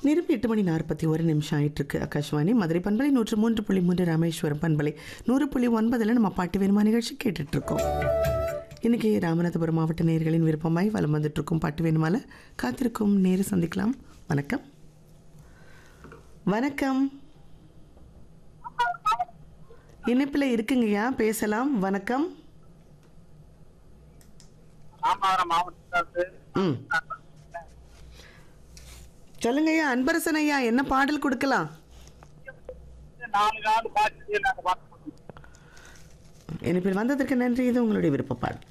நிரம்பி எட்டு மணி நாற்பத்தி ஒரு நிமிஷம் ஆயிட்டு இருக்கு ஆகாஷ்வாணி மதுரை பண்பலை நூற்று மூன்று புள்ளி மூன்று ராமேஸ்வரம் பண்பலை நூறு புள்ளி ஒன்பதில் நம்ம பாட்டு வேணுமா நிகழ்ச்சி கேட்டுட்டு இருக்கோம் இன்னைக்கு ராமநாதபுரம் மாவட்ட நேயர்களின் விருப்பமாய் வலம் வந்துட்டு இருக்கும் பாட்டு வேணுமால காத்திருக்கும் நேரு சந்திக்கலாம் வணக்கம் வணக்கம் இணைப்பில் இருக்குங்கய்யா பேசலாம் வணக்கம் ராமநாதபுரம் மாவட்டத்திலிருந்து ம் சொல்லுங்கய்யா அன்பரசன் ஐயா என்ன பாடல் கொடுக்கலாம் நான்கு ஆண்டு பாட்டு நாங்கள் பார்த்து இணைப்பில் வந்ததற்கு நன்றி இது உங்களுடைய விருப்ப பாடல்